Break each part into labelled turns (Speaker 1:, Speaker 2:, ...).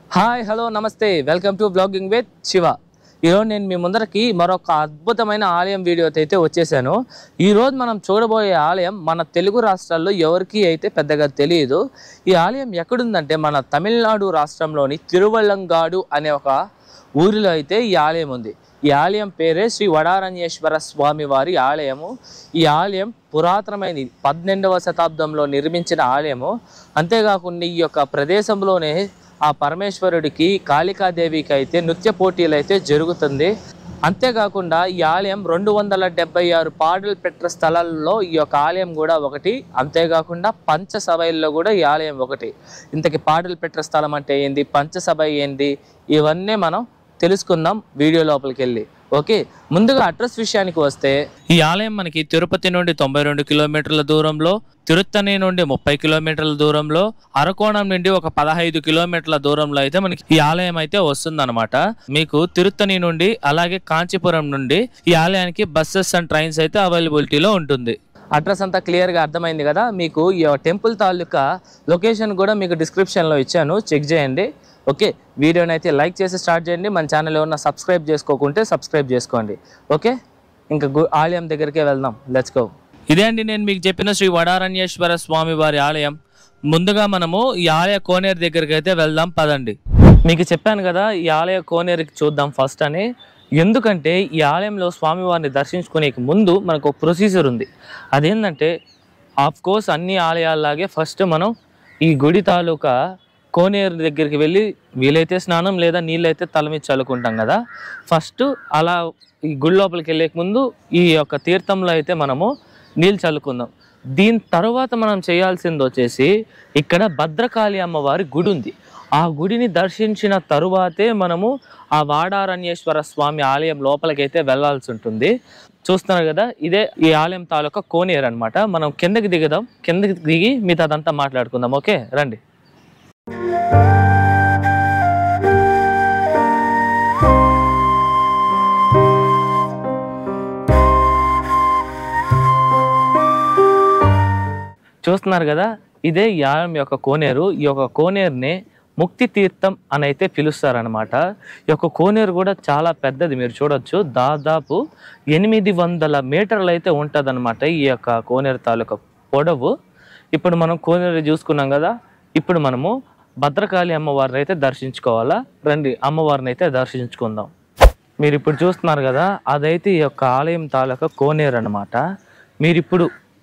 Speaker 1: hi hello నమస్తే welcome to vlogging with Shiva ఈరోజు నేను మీ ముందరకి మరొక అద్భుతమైన ఆలయం వీడియోతో అయితే వచ్చేసాను ఈరోజు మనం చూడబోయే ఆలయం మన తెలుగు రాష్ట్రాల్లో ఎవరికి అయితే పెద్దగా తెలియదు ఈ ఆలయం ఎక్కడుందంటే మన తమిళనాడు రాష్ట్రంలోని తిరువల్లంగాడు అనే ఒక ఊరిలో అయితే ఈ ఆలయం ఉంది ఈ ఆలయం పేరే శ్రీ వడారణ్యేశ్వర స్వామి వారి ఆలయము ఈ ఆలయం పురాతనమైనది పన్నెండవ శతాబ్దంలో నిర్మించిన ఆలయము అంతేకాకుండా ఈ యొక్క ప్రదేశంలోనే ఆ పరమేశ్వరుడికి కాళికాదేవికి అయితే నృత్య పోటీలు అయితే జరుగుతుంది అంతేకాకుండా ఈ ఆలయం రెండు వందల డెబ్బై ఆరు పాడలు పెట్ట స్థలాల్లో ఈ యొక్క ఆలయం కూడా ఒకటి అంతేకాకుండా పంచసభల్లో కూడా ఈ ఆలయం ఒకటి ఇంతకి పాడలు పెట్ట స్థలం అంటే ఏంది పంచసభ ఏంది ఇవన్నీ మనం తెలుసుకుందాం వీడియో లోపలికి వెళ్ళి ఓకే ముందుగా అడ్రస్ విషయానికి వస్తే ఈ ఆలయం మనకి తిరుపతి నుండి తొంభై రెండు కిలోమీటర్ల దూరంలో తిరుత్తని నుండి ముప్పై కిలోమీటర్ల దూరంలో అరకోణం నుండి ఒక పదహైదు కిలోమీటర్ల దూరంలో అయితే మనకి ఈ ఆలయం అయితే వస్తుందన్నమాట మీకు తిరుత్తని నుండి అలాగే కాంచీపురం నుండి ఈ ఆలయానికి బస్సెస్ అండ్ ట్రైన్స్ అయితే అవైలబిలిటీలో ఉంటుంది అడ్రస్ అంతా క్లియర్గా అర్థమైంది కదా మీకు ఈ టెంపుల్ తాలూకా లొకేషన్ కూడా మీకు డిస్క్రిప్షన్లో ఇచ్చాను చెక్ చేయండి ఓకే వీడియోని అయితే లైక్ చేసి స్టార్ట్ చేయండి మన ఛానల్ ఏమన్నా సబ్స్క్రైబ్ చేసుకోకుంటే సబ్స్క్రైబ్ చేసుకోండి ఓకే ఇంకా గు- ఆలయం దగ్గరికే వెళ్దాం లెట్స్ గో ఇదే అండి నేను మీకు చెప్పిన శ్రీ వడారణ్యేశ్వర స్వామి వారి ఆలయం ముందుగా మనము ఈ ఆలయ కోనేరు దగ్గరికి అయితే వెళ్దాం పదండి మీకు చెప్పాను కదా ఈ ఆలయ కోనేరుకి చూద్దాం ఫస్ట్ అని ఎందుకంటే ఈ ఆలయంలో స్వామివారిని దర్శించుకునే ముందు మనకు ఒక ప్రొసీజర్ ఉంది అదేంటంటే ఆఫ్ కోర్స్ అన్ని ఆలయాల్లాగే ఫస్ట్ మనం ఈ గుడి తాలూకా కోనేరు దగ్గరికి వెళ్ళి వీలైతే స్నానం లేదా నీళ్ళైతే తల మీద చల్లుకుంటాం కదా ఫస్ట్ అలా ఈ గుడి లోపలికి వెళ్ళే ముందు ఈ యొక్క తీర్థంలో అయితే మనము నీళ్ళు చల్లుకుందాం దీని తర్వాత మనం చేయాల్సింది వచ్చేసి ఇక్కడ భద్రకాళి అమ్మవారి గుడి ఉంది ఆ గుడిని దర్శించిన తరువాతే మనము ఆ వాడారణ్యేశ్వర స్వామి ఆలయం లోపలికైతే వెళ్ళాల్సి ఉంటుంది చూస్తున్నారు కదా ఇదే ఈ ఆలయం తాలూకా కోనేరు అన్నమాట మనం కిందకి దిగుదాం కిందకి దిగి మీతో అదంతా మాట్లాడుకుందాం ఓకే రండి చూస్తున్నారు కదా ఇదే ఈ ఆలయం యొక్క కోనేరు ఈ యొక్క కోనేరుని ముక్తి తీర్థం అని అయితే పిలుస్తారనమాట ఈ యొక్క కోనేరు కూడా చాలా పెద్దది మీరు చూడొచ్చు దాదాపు ఎనిమిది వందల మీటర్లు అయితే ఉంటుందన్నమాట ఈ యొక్క కోనేరు తాలూకా పొడవు ఇప్పుడు మనం కోనేరు చూసుకున్నాం కదా ఇప్పుడు మనము భద్రకాళి అమ్మవారిని అయితే దర్శించుకోవాలా రండి అమ్మవారిని అయితే దర్శించుకుందాం మీరు ఇప్పుడు చూస్తున్నారు కదా అదైతే ఈ యొక్క ఆలయం తాలూకా కోనేరు అనమాట మీరు ఇప్పుడు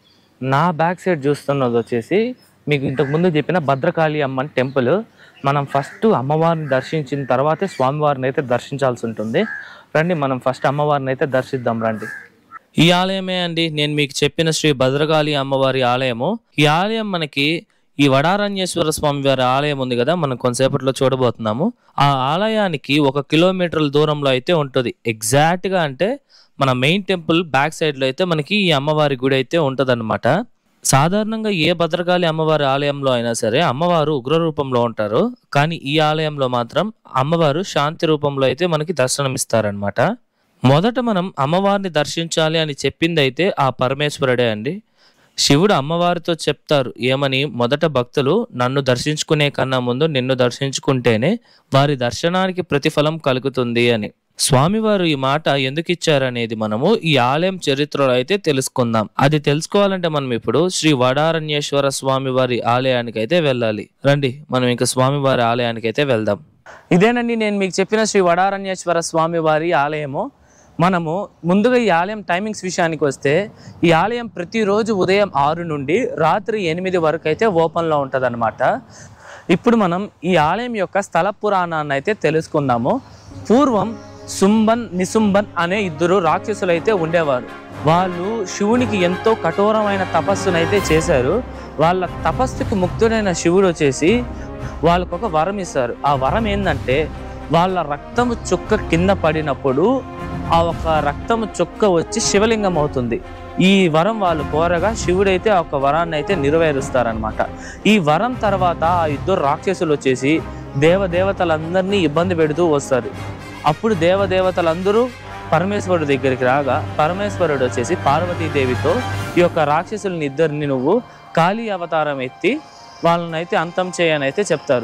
Speaker 1: నా బ్యాక్ సైడ్ చూస్తున్నది వచ్చేసి మీకు ఇంతకు ముందు చెప్పిన భద్రకాళి అమ్మని టెంపుల్ మనం ఫస్ట్ అమ్మవారిని దర్శించిన తర్వాతే స్వామివారిని అయితే దర్శించాల్సి ఉంటుంది రండి మనం ఫస్ట్ అమ్మవారిని అయితే దర్శిద్దాం రండి ఈ ఆలయమే అండి నేను మీకు చెప్పిన శ్రీ భద్రకాళి అమ్మవారి ఆలయము ఈ ఆలయం మనకి ఈ వడారణ్యేశ్వర స్వామి వారి ఆలయం ఉంది కదా మనం కొంతసేపట్లో చూడబోతున్నాము ఆ ఆలయానికి ఒక కిలోమీటర్ల దూరంలో అయితే ఉంటుంది ఎగ్జాక్ట్ గా అంటే మన మెయిన్ టెంపుల్ బ్యాక్ సైడ్ లో అయితే మనకి ఈ అమ్మవారి గుడి అయితే ఉంటదన్నమాట సాధారణంగా ఏ భద్రకాళి అమ్మవారి ఆలయంలో అయినా సరే అమ్మవారు ఉగ్ర రూపంలో ఉంటారు కానీ ఈ ఆలయంలో మాత్రం అమ్మవారు శాంతి రూపంలో అయితే మనకి దర్శనమిస్తారనమాట మొదట మనం అమ్మవారిని దర్శించాలి అని చెప్పింది అయితే ఆ పరమేశ్వరుడే అండి శివుడు అమ్మవారితో చెప్తారు ఏమని మొదట భక్తులు నన్ను దర్శించుకునే కన్నా ముందు నిన్ను దర్శించుకుంటేనే వారి దర్శనానికి ప్రతిఫలం కలుగుతుంది అని స్వామివారు ఈ మాట ఎందుకు ఇచ్చారనేది మనము ఈ ఆలయం చరిత్రలో అయితే తెలుసుకుందాం అది తెలుసుకోవాలంటే మనం ఇప్పుడు శ్రీ వడారణ్యేశ్వర స్వామి వారి ఆలయానికి అయితే వెళ్ళాలి రండి మనం ఇంకా స్వామివారి ఆలయానికి అయితే వెళ్దాం ఇదేనండి నేను మీకు చెప్పిన శ్రీ వడారణ్యేశ్వర స్వామి వారి ఆలయము మనము ముందుగా ఈ ఆలయం టైమింగ్స్ విషయానికి వస్తే ఈ ఆలయం ప్రతిరోజు ఉదయం ఆరు నుండి రాత్రి ఎనిమిది వరకు అయితే ఓపెన్లో ఉంటుంది ఇప్పుడు మనం ఈ ఆలయం యొక్క స్థల పురాణాన్ని అయితే తెలుసుకుందాము పూర్వం సుంబన్ నిసుంబన్ అనే ఇద్దరు రాక్షసులు అయితే ఉండేవారు వాళ్ళు శివునికి ఎంతో కఠోరమైన తపస్సునైతే చేశారు వాళ్ళ తపస్సుకు ముక్తుడైన శివుడు వచ్చేసి వాళ్ళకు ఒక వరం ఇస్తారు ఆ వరం ఏంటంటే వాళ్ళ రక్తము చుక్క కింద పడినప్పుడు ఆ ఒక రక్తము చుక్క వచ్చి శివలింగం అవుతుంది ఈ వరం వాళ్ళు కోరగా శివుడైతే ఆ ఒక వరాన్ని అయితే నెరవేరుస్తారనమాట ఈ వరం తర్వాత ఆ ఇద్దరు రాక్షసులు వచ్చేసి దేవదేవతలందరినీ ఇబ్బంది పెడుతూ వస్తారు అప్పుడు దేవదేవతలందరూ పరమేశ్వరుడు దగ్గరికి రాగా పరమేశ్వరుడు వచ్చేసి పార్వతీదేవితో ఈ యొక్క రాక్షసుల్ని ఇద్దరిని నువ్వు కాళీ అవతారం ఎత్తి వాళ్ళనైతే అంతం చేయని అయితే చెప్తారు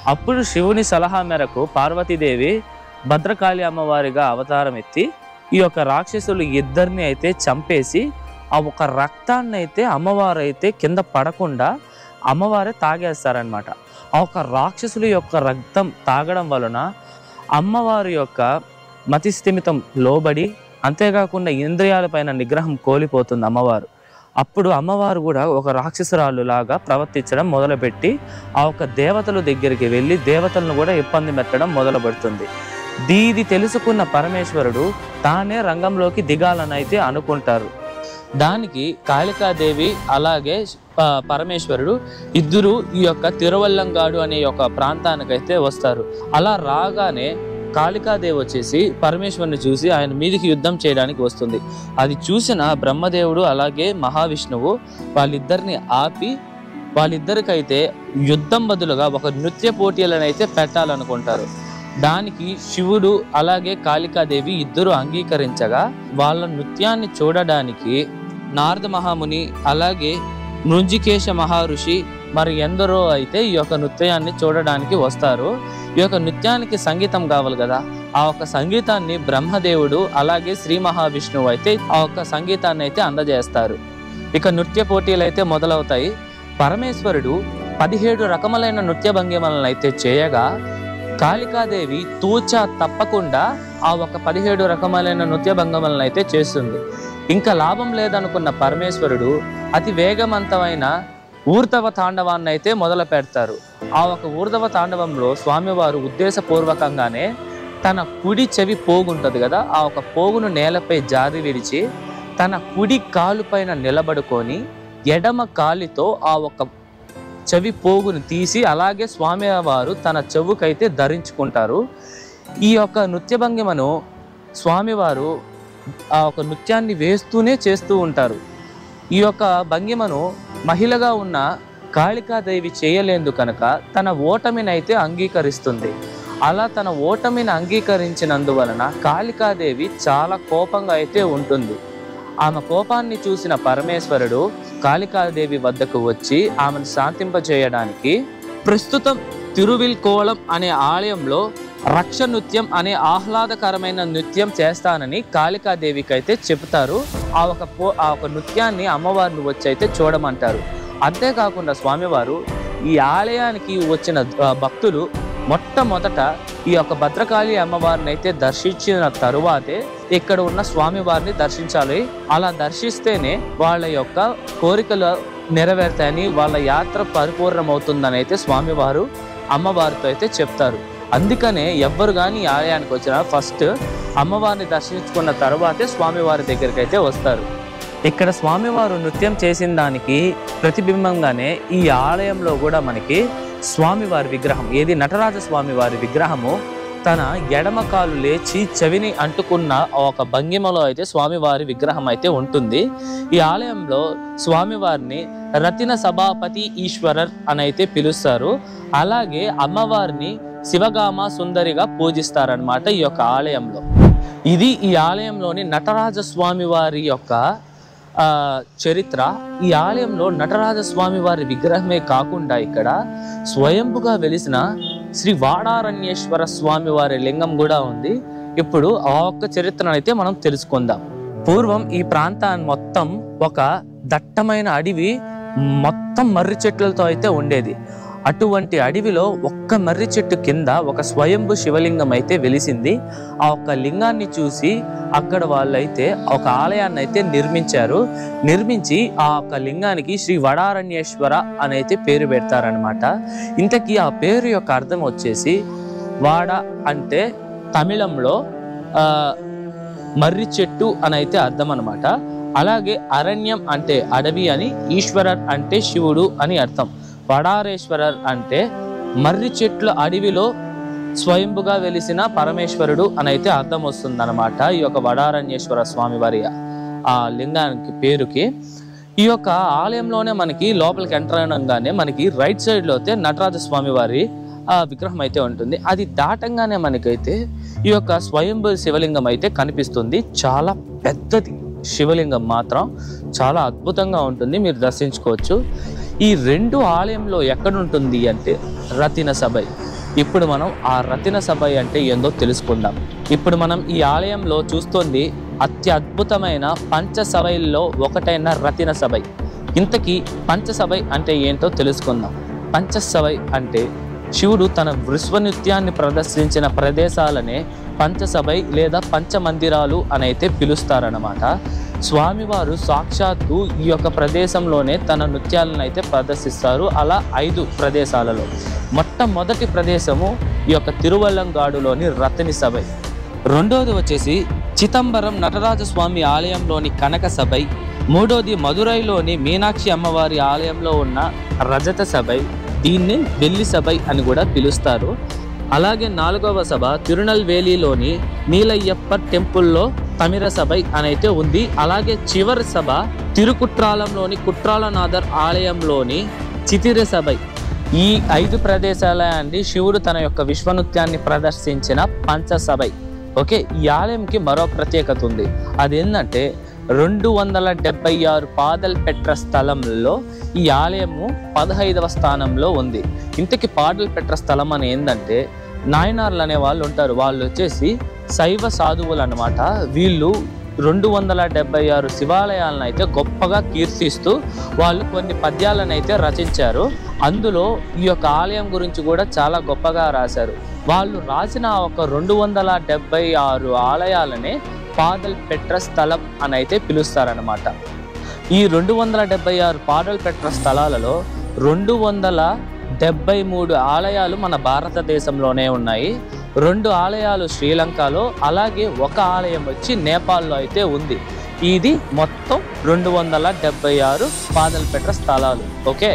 Speaker 1: అప్పుడు శివుని సలహా మేరకు పార్వతీదేవి భద్రకాళి అమ్మవారిగా అవతారం ఎత్తి ఈ యొక్క రాక్షసులు ఇద్దరిని అయితే చంపేసి ఆ ఒక రక్తాన్ని అయితే అమ్మవారు అయితే కింద పడకుండా అమ్మవారే తాగేస్తారనమాట ఆ ఒక రాక్షసుల యొక్క రక్తం తాగడం వలన అమ్మవారి యొక్క మతిస్థిమితం లోబడి అంతేకాకుండా ఇంద్రియాలపైన నిగ్రహం కోల్పోతుంది అమ్మవారు అప్పుడు అమ్మవారు కూడా ఒక రాక్షసురాలు లాగా ప్రవర్తించడం మొదలుపెట్టి ఆ ఒక దేవతల దగ్గరికి వెళ్ళి దేవతలను కూడా ఇబ్బంది పెట్టడం మొదలు పెడుతుంది దీది తెలుసుకున్న పరమేశ్వరుడు తానే రంగంలోకి దిగాలని అయితే అనుకుంటారు దానికి కాళికాదేవి అలాగే ఆ, పరమేశ్వరుడు ఇద్దరు ఈ యొక్క తిరువల్లంగాడు అనే ఒక ప్రాంతానికైతే వస్తారు అలా రాగానే కాళికాదేవి వచ్చేసి పరమేశ్వరుని చూసి ఆయన మీదికి యుద్ధం చేయడానికి వస్తుంది అది చూసిన బ్రహ్మదేవుడు అలాగే మహావిష్ణువు వాళ్ళిద్దరిని ఆపి వాళ్ళిద్దరికైతే యుద్ధం బదులుగా ఒక నృత్య పోటీలను అయితే పెట్టాలనుకుంటారు దానికి శివుడు అలాగే కాళికాదేవి ఇద్దరు అంగీకరించగా వాళ్ళ నృత్యాన్ని చూడడానికి నారద మహాముని అలాగే మృంజికేశ మహర్షి మరి ఎందరో అయితే ఈ యొక్క నృత్యాన్ని చూడడానికి వస్తారు ఈ యొక్క నృత్యానికి సంగీతం కావాలి కదా ఆ యొక్క సంగీతాన్ని బ్రహ్మదేవుడు అలాగే శ్రీ మహావిష్ణువు అయితే ఆ యొక్క సంగీతాన్ని అయితే అందజేస్తారు ఇక నృత్య పోటీలు అయితే మొదలవుతాయి పరమేశ్వరుడు పదిహేడు రకములైన నృత్య భంగిమలను అయితే చేయగా కాళికాదేవి తూచా తప్పకుండా ఆ ఒక పదిహేడు రకములైన నృత్య భంగములను అయితే చేస్తుంది ఇంకా లాభం లేదనుకున్న పరమేశ్వరుడు అతి వేగవంతమైన ఊర్ధవ తాండవాన్ని అయితే మొదలు పెడతారు ఆ ఒక ఊర్ధవ తాండవంలో స్వామివారు ఉద్దేశపూర్వకంగానే తన కుడి చెవి పోగు ఉంటుంది కదా ఆ ఒక పోగును నేలపై జారి విడిచి తన కుడి కాలు పైన నిలబడుకొని ఎడమ కాలితో ఆ ఒక చెవి పోగును తీసి అలాగే స్వామివారు తన చెవుకైతే ధరించుకుంటారు ఈ యొక్క నృత్య భంగిమను స్వామివారు ఆ ఒక నృత్యాన్ని వేస్తూనే చేస్తూ ఉంటారు ఈ యొక్క భంగిమను మహిళగా ఉన్న కాళికాదేవి చేయలేదు కనుక తన ఓటమిని అయితే అంగీకరిస్తుంది అలా తన ఓటమిని అంగీకరించినందువలన కాళికాదేవి చాలా కోపంగా అయితే ఉంటుంది ఆమె కోపాన్ని చూసిన పరమేశ్వరుడు కాళికాదేవి వద్దకు వచ్చి ఆమెను శాంతింపజేయడానికి ప్రస్తుతం తిరువిల్కోళం అనే ఆలయంలో రక్ష నృత్యం అనే ఆహ్లాదకరమైన నృత్యం చేస్తానని కాళికాదేవికి అయితే చెబుతారు ఆ ఒక పో ఆ ఒక నృత్యాన్ని అమ్మవారిని వచ్చి అయితే చూడమంటారు అంతేకాకుండా స్వామివారు ఈ ఆలయానికి వచ్చిన ఆ, భక్తులు మొట్టమొదట ఈ యొక్క భద్రకాళి అమ్మవారిని అయితే దర్శించిన తరువాతే ఇక్కడ ఉన్న స్వామివారిని దర్శించాలి అలా దర్శిస్తేనే వాళ్ళ యొక్క కోరికలు నెరవేరుతాయని వాళ్ళ యాత్ర పరిపూర్ణమవుతుందని అయితే స్వామివారు అమ్మవారితో అయితే చెప్తారు అందుకనే ఎవ్వరు కానీ ఈ ఆలయానికి వచ్చినా ఫస్ట్ అమ్మవారిని దర్శించుకున్న తర్వాతే స్వామివారి దగ్గరికి అయితే వస్తారు ఇక్కడ స్వామివారు నృత్యం చేసిన దానికి ప్రతిబింబంగానే ఈ ఆలయంలో కూడా మనకి స్వామివారి విగ్రహం ఏది నటరాజ స్వామివారి విగ్రహము తన ఎడమ కాలు లేచి చెవిని అంటుకున్న ఒక భంగిమలో అయితే స్వామివారి విగ్రహం అయితే ఉంటుంది ఈ ఆలయంలో స్వామివారిని రతిన సభాపతి ఈశ్వరర్ అని అయితే పిలుస్తారు అలాగే అమ్మవారిని శివగామ సుందరిగా పూజిస్తారనమాట ఈ యొక్క ఆలయంలో ఇది ఈ ఆలయంలోని నటరాజ స్వామి వారి యొక్క ఆ, చరిత్ర ఈ ఆలయంలో నటరాజ స్వామి వారి విగ్రహమే కాకుండా ఇక్కడ స్వయంపుగా వెలిసిన శ్రీ వాడారణ్యేశ్వర స్వామి వారి లింగం కూడా ఉంది ఇప్పుడు ఆ ఒక్క చరిత్రను అయితే మనం తెలుసుకుందాం పూర్వం ఈ ప్రాంతాన్ని మొత్తం ఒక దట్టమైన అడవి మొత్తం మర్రి చెట్లతో అయితే ఉండేది అటువంటి అడవిలో ఒక్క మర్రి చెట్టు కింద ఒక స్వయంభు శివలింగం అయితే వెలిసింది ఆ ఒక్క లింగాన్ని చూసి అక్కడ వాళ్ళైతే ఒక ఆలయాన్ని అయితే నిర్మించారు నిర్మించి ఆ ఒక్క లింగానికి శ్రీ వడారణ్యేశ్వర అని అయితే పేరు పెడతారనమాట ఇంతకీ ఆ పేరు యొక్క అర్థం వచ్చేసి వాడ అంటే తమిళంలో ఆ, మర్రి చెట్టు అని అయితే అర్థం అనమాట అలాగే అరణ్యం అంటే అడవి అని ఈశ్వరర్ అంటే శివుడు అని అర్థం వడారేశ్వరర్ అంటే మర్రి చెట్ల అడవిలో స్వయంభుగా వెలిసిన పరమేశ్వరుడు అని అయితే అర్థం వస్తుంది అనమాట ఈ యొక్క వడారణ్యేశ్వర స్వామి వారి ఆ లింగానికి పేరుకి ఈ యొక్క ఆలయంలోనే మనకి లోపలికి ఎంటర్ అయినంగానే మనకి రైట్ సైడ్ లో అయితే నటరాజ స్వామి వారి ఆ విగ్రహం అయితే ఉంటుంది అది దాటంగానే మనకైతే ఈ యొక్క స్వయంభూ శివలింగం అయితే కనిపిస్తుంది చాలా పెద్దది శివలింగం మాత్రం చాలా అద్భుతంగా ఉంటుంది మీరు దర్శించుకోవచ్చు ఈ రెండు ఆలయంలో ఎక్కడ ఉంటుంది అంటే రతిన సభై ఇప్పుడు మనం ఆ రతిన సభ అంటే ఏందో తెలుసుకుందాం ఇప్పుడు మనం ఈ ఆలయంలో చూస్తుంది అత్యద్భుతమైన పంచసభైల్లో ఒకటైన రతిన సభై ఇంతకీ పంచసభై అంటే ఏంటో తెలుసుకుందాం పంచసభై అంటే శివుడు తన విశ్వనృత్యాన్ని ప్రదర్శించిన ప్రదేశాలనే పంచసభై లేదా పంచమందిరాలు అని అయితే పిలుస్తారన్నమాట స్వామివారు సాక్షాత్తు ఈ యొక్క ప్రదేశంలోనే తన నృత్యాలను అయితే ప్రదర్శిస్తారు అలా ఐదు ప్రదేశాలలో మొట్టమొదటి ప్రదేశము ఈ యొక్క తిరువల్లంగాడులోని రతని సభై రెండోది వచ్చేసి చిదంబరం నటరాజస్వామి ఆలయంలోని కనక సభై మూడోది మదురైలోని మీనాక్షి అమ్మవారి ఆలయంలో ఉన్న రజత సభై దీన్ని వెల్లి సభై అని కూడా పిలుస్తారు అలాగే నాలుగవ సభ తిరునల్వేలిలోని నీలయ్యప్ప టెంపుల్లో తమిర సభై అని అయితే ఉంది అలాగే చివరి సభ తిరుకుట్రాలంలోని కుట్రాలనాథర్ ఆలయంలోని చితిర సభై ఈ ఐదు ప్రదేశాల అండి శివుడు తన యొక్క విశ్వనృత్యాన్ని ప్రదర్శించిన పంచసభై ఓకే ఈ ఆలయంకి మరో ప్రత్యేకత ఉంది అదేంటంటే రెండు వందల డెబ్బై ఆరు పాదల్ పెట్ర స్థలంలో ఈ ఆలయము పదహైదవ స్థానంలో ఉంది ఇంతకీ పాడల్ పెట్ర స్థలం అని ఏంటంటే నాయనార్లు అనే వాళ్ళు ఉంటారు వాళ్ళు వచ్చేసి శైవ సాధువులు అన్నమాట వీళ్ళు రెండు వందల డెబ్బై ఆరు శివాలయాలను అయితే గొప్పగా కీర్తిస్తూ వాళ్ళు కొన్ని పద్యాలను అయితే రచించారు అందులో ఈ యొక్క ఆలయం గురించి కూడా చాలా గొప్పగా రాశారు వాళ్ళు రాసిన ఆ ఒక రెండు వందల డెబ్బై ఆరు ఆలయాలనే పాదల్ పెట్ర స్థలం అని అయితే పిలుస్తారనమాట ఈ రెండు వందల డెబ్బై ఆరు పాడల్ పెట్ర స్థలాలలో రెండు వందల డెబ్బై మూడు ఆలయాలు మన భారతదేశంలోనే ఉన్నాయి రెండు ఆలయాలు శ్రీలంకలో అలాగే ఒక ఆలయం వచ్చి నేపాల్లో అయితే ఉంది ఇది మొత్తం రెండు వందల డెబ్బై ఆరు పాదల్ పెట్ర స్థలాలు ఓకే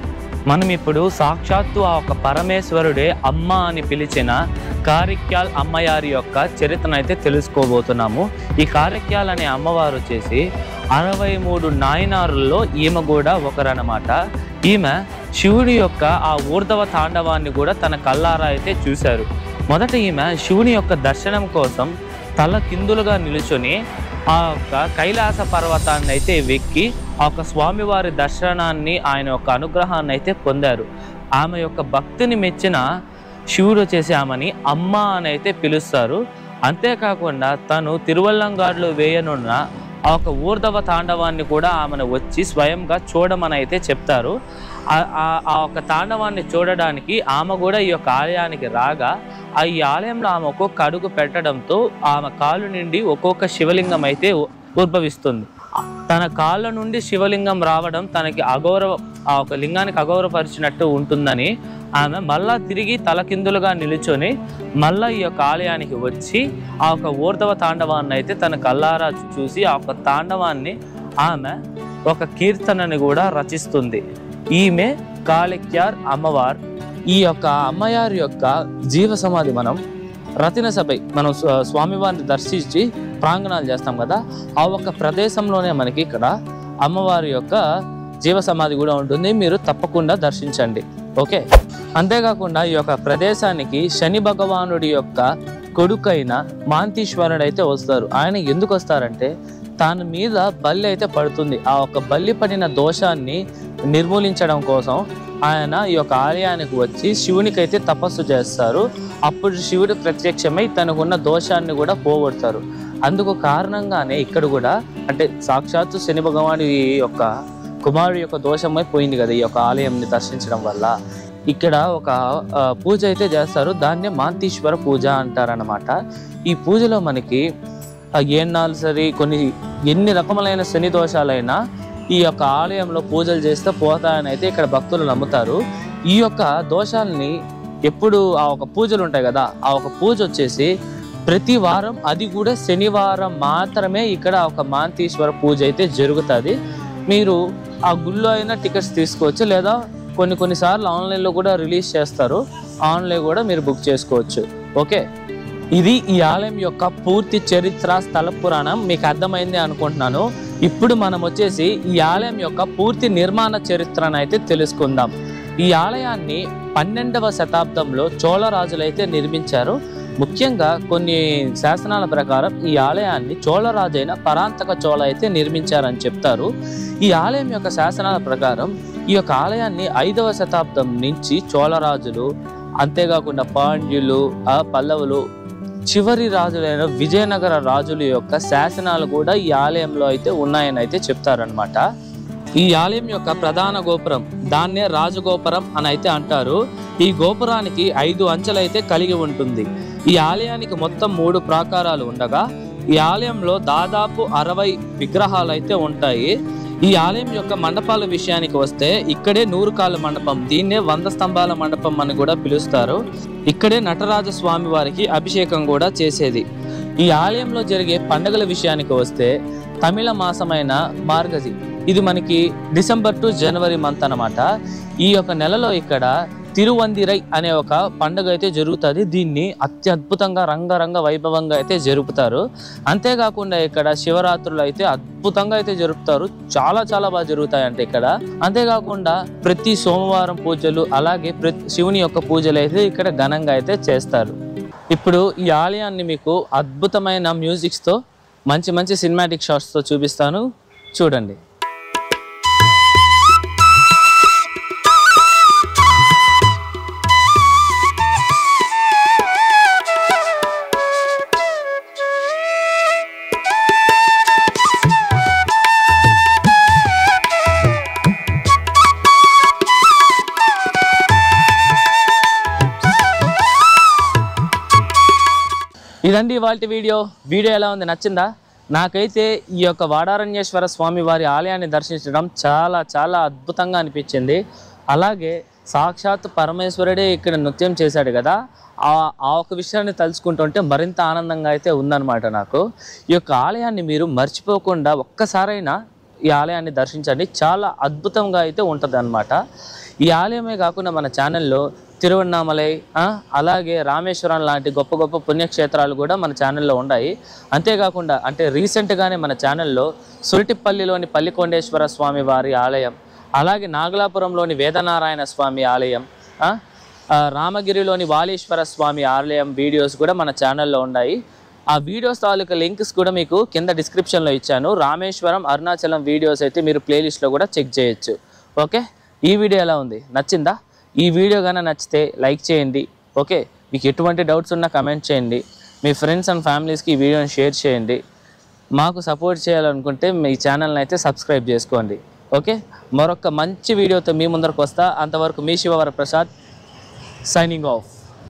Speaker 1: మనం ఇప్పుడు సాక్షాత్తు ఆ ఒక పరమేశ్వరుడే అమ్మ అని పిలిచిన కారిక్యాల్ అమ్మయారి యొక్క చరిత్రను అయితే తెలుసుకోబోతున్నాము ఈ కారిక్యాల్ అనే అమ్మవారు వచ్చేసి అరవై మూడు నాయనారుల్లో ఈమె కూడా ఒకరనమాట ఈమె శివుడి యొక్క ఆ ఊర్ధవ తాండవాన్ని కూడా తన కల్లారా అయితే చూశారు మొదట ఈమె శివుని యొక్క దర్శనం కోసం తల కిందులుగా నిలుచొని ఆ యొక్క కైలాస పర్వతాన్ని అయితే వెక్కి ఆ యొక్క స్వామివారి దర్శనాన్ని ఆయన యొక్క అనుగ్రహాన్ని అయితే పొందారు ఆమె యొక్క భక్తిని మెచ్చిన శివుడు వచ్చేసి ఆమెని అమ్మ అని అయితే పిలుస్తారు అంతేకాకుండా తను తిరువల్లంగాడులో వేయనున్న ఆ ఒక ఊర్ధవ తాండవాన్ని కూడా ఆమెను వచ్చి స్వయంగా చూడమని అయితే చెప్తారు ఆ- ఆ- ఆ ఒక తాండవాన్ని చూడడానికి ఆమె కూడా ఈ యొక్క ఆలయానికి రాగా ఆ ఈ ఆలయంలో ఆమె ఒక్కొక్క అడుగు పెట్టడంతో ఆమె కాలు నుండి ఒక్కొక్క శివలింగం అయితే ఉ- ఉద్భవిస్తుంది తన కాళ్ళ నుండి శివలింగం రావడం తనకి అగౌరవ ఆ ఒక లింగానికి అగౌరవపరిచినట్టు ఉంటుందని ఆమె మళ్ళా తిరిగి తలకిందులుగా నిలుచొని మళ్ళా ఈ యొక్క ఆలయానికి వచ్చి ఆ యొక్క ఊర్ధవ తాండవాన్ని అయితే తన కల్లారా చూసి ఆ యొక్క తాండవాన్ని ఆమె ఒక కీర్తనని కూడా రచిస్తుంది ఈమె కాళిక్యార్ అమ్మవార్ ఈ యొక్క అమ్మవారి యొక్క జీవ సమాధి మనం రతిన సభై మనం స్వ- స్వామివారిని దర్శించి ప్రాంగణాలు చేస్తాం కదా ఆ ఒక్క ప్రదేశంలోనే మనకి ఇక్కడ అమ్మవారి యొక్క జీవ సమాధి కూడా ఉంటుంది మీరు తప్పకుండా దర్శించండి ఓకే అంతేకాకుండా ఈ యొక్క ప్రదేశానికి శని భగవానుడి యొక్క కొడుకైన మాంతీశ్వరుడు అయితే వస్తారు ఆయన ఎందుకు వస్తారంటే తన మీద బల్లి అయితే పడుతుంది ఆ ఒక బల్లి పడిన దోషాన్ని నిర్మూలించడం కోసం ఆయన ఈ యొక్క ఆలయానికి వచ్చి శివునికి అయితే తపస్సు చేస్తారు అప్పుడు శివుడు ప్రత్యక్షమై తనకున్న దోషాన్ని కూడా పోగొడతారు అందుకు కారణంగానే ఇక్కడ కూడా అంటే సాక్షాత్తు శని భగవాని యొక్క కుమారుడి యొక్క దోషమై పోయింది కదా ఈ యొక్క ఆలయంని దర్శించడం వల్ల ఇక్కడ ఒక ఆ, పూజ అయితే చేస్తారు దాన్నే మాంతీశ్వర పూజ అంటారనమాట ఈ పూజలో మనకి ఆ, ఏన్నాళ్ళు సరే కొన్ని ఎన్ని రకములైన శని దోషాలైనా ఈ యొక్క ఆలయంలో పూజలు చేస్తే పోతాయని అయితే ఇక్కడ భక్తులు నమ్ముతారు ఈ యొక్క దోషాలని ఎప్పుడు ఆ ఒక పూజలు ఉంటాయి కదా ఆ ఒక పూజ వచ్చేసి ప్రతి వారం అది కూడా శనివారం మాత్రమే ఇక్కడ ఒక మాంతీశ్వర పూజ అయితే జరుగుతుంది మీరు ఆ గుళ్ళో అయినా టికెట్స్ తీసుకోవచ్చు లేదా కొన్ని కొన్నిసార్లు ఆన్లైన్లో కూడా రిలీజ్ చేస్తారు ఆన్లైన్ కూడా మీరు బుక్ చేసుకోవచ్చు ఓకే ఇది ఈ ఆలయం యొక్క పూర్తి చరిత్ర స్థల పురాణం మీకు అర్థమైంది అనుకుంటున్నాను ఇప్పుడు మనం వచ్చేసి ఈ ఆలయం యొక్క పూర్తి నిర్మాణ చరిత్రను అయితే తెలుసుకుందాం ఈ ఆలయాన్ని పన్నెండవ శతాబ్దంలో చోళరాజులైతే నిర్మించారు ముఖ్యంగా కొన్ని శాసనాల ప్రకారం ఈ ఆలయాన్ని చోళరాజైన పరాంతక చోళ అయితే నిర్మించారని చెప్తారు ఈ ఆలయం యొక్క శాసనాల ప్రకారం ఈ యొక్క ఆలయాన్ని ఐదవ శతాబ్దం నుంచి చోళరాజులు అంతేకాకుండా పాండ్యులు ఆ పల్లవులు చివరి రాజులైన విజయనగర రాజుల యొక్క శాసనాలు కూడా ఈ ఆలయంలో అయితే ఉన్నాయని అయితే చెప్తారనమాట ఈ ఆలయం యొక్క ప్రధాన గోపురం దాన్నే రాజగోపురం అని అయితే అంటారు ఈ గోపురానికి ఐదు అంచెలైతే కలిగి ఉంటుంది ఈ ఆలయానికి మొత్తం మూడు ప్రాకారాలు ఉండగా ఈ ఆలయంలో దాదాపు అరవై విగ్రహాలు అయితే ఉంటాయి ఈ ఆలయం యొక్క మండపాల విషయానికి వస్తే ఇక్కడే నూరుకాల మండపం దీన్నే వంద స్తంభాల మండపం అని కూడా పిలుస్తారు ఇక్కడే నటరాజ స్వామి వారికి అభిషేకం కూడా చేసేది ఈ ఆలయంలో జరిగే పండుగల విషయానికి వస్తే తమిళ మాసమైన మార్గజి ఇది మనకి డిసెంబర్ టు జనవరి మంత్ అన్నమాట ఈ యొక్క నెలలో ఇక్కడ తిరువందిరై అనే ఒక పండుగ అయితే జరుగుతుంది దీన్ని అత్యద్భుతంగా రంగరంగ వైభవంగా అయితే జరుపుతారు అంతేకాకుండా ఇక్కడ శివరాత్రులు అయితే అద్భుతంగా అయితే జరుపుతారు చాలా చాలా బాగా జరుగుతాయంట ఇక్కడ అంతేకాకుండా ప్రతి సోమవారం పూజలు అలాగే ప్రతి శివుని యొక్క పూజలు అయితే ఇక్కడ ఘనంగా అయితే చేస్తారు ఇప్పుడు ఈ ఆలయాన్ని మీకు అద్భుతమైన మ్యూజిక్స్తో మంచి మంచి సినిమాటిక్ షాట్స్తో చూపిస్తాను చూడండి ఇదండి ఇవాళ వీడియో వీడియో ఎలా ఉంది నచ్చిందా నాకైతే ఈ యొక్క వాడారణ్యేశ్వర స్వామి వారి ఆలయాన్ని దర్శించడం చాలా చాలా అద్భుతంగా అనిపించింది అలాగే సాక్షాత్ పరమేశ్వరుడే ఇక్కడ నృత్యం చేశాడు కదా ఆ ఆ ఒక విషయాన్ని తలుచుకుంటుంటే మరింత ఆనందంగా అయితే ఉందన్నమాట నాకు ఈ యొక్క ఆలయాన్ని మీరు మర్చిపోకుండా ఒక్కసారైనా ఈ ఆలయాన్ని దర్శించండి చాలా అద్భుతంగా అయితే ఉంటుంది ఈ ఆలయమే కాకుండా మన ఛానల్లో తిరువண்ணామలై ఆ, అలాగే రామేశ్వరం లాంటి గొప్ప గొప్ప పుణ్యక్షేత్రాలు కూడా మన ఛానల్లో ఉన్నాయి అంతేకాకుండా అంటే రీసెంట్గానే మన ఛానల్లో సురటిపల్లిలోని పల్లికొండేశ్వర స్వామి వారి ఆలయం అలాగే నాగలాపురంలోని వేదనారాయణ స్వామి ఆలయం ఆ, ఆ, రామగిరిలోని వాలీశ్వర స్వామి ఆలయం వీడియోస్ కూడా మన ఛానల్లో ఉన్నాయి ఆ వీడియోస్ తాలూకా లింక్స్ కూడా మీకు కింద డిస్క్రిప్షన్లో ఇచ్చాను రామేశ్వరం అరుణాచలం వీడియోస్ అయితే మీరు ప్లేలిస్ట్లో కూడా చెక్ చేయొచ్చు ఓకే ఈ వీడియో ఎలా ఉంది నచ్చిందా ఈ వీడియో కన్నా నచ్చితే లైక్ చేయండి ఓకే మీకు ఎటువంటి డౌట్స్ ఉన్నా కమెంట్ చేయండి మీ ఫ్రెండ్స్ అండ్ ఫ్యామిలీస్కి ఈ వీడియోని షేర్ చేయండి మాకు సపోర్ట్ చేయాలనుకుంటే మీ ఛానల్ని అయితే సబ్స్క్రైబ్ చేసుకోండి ఓకే మరొక మంచి వీడియోతో మీ ముందరకు వస్తా అంతవరకు మీ శివవర ప్రసాద్ సైనింగ్ ఆఫ్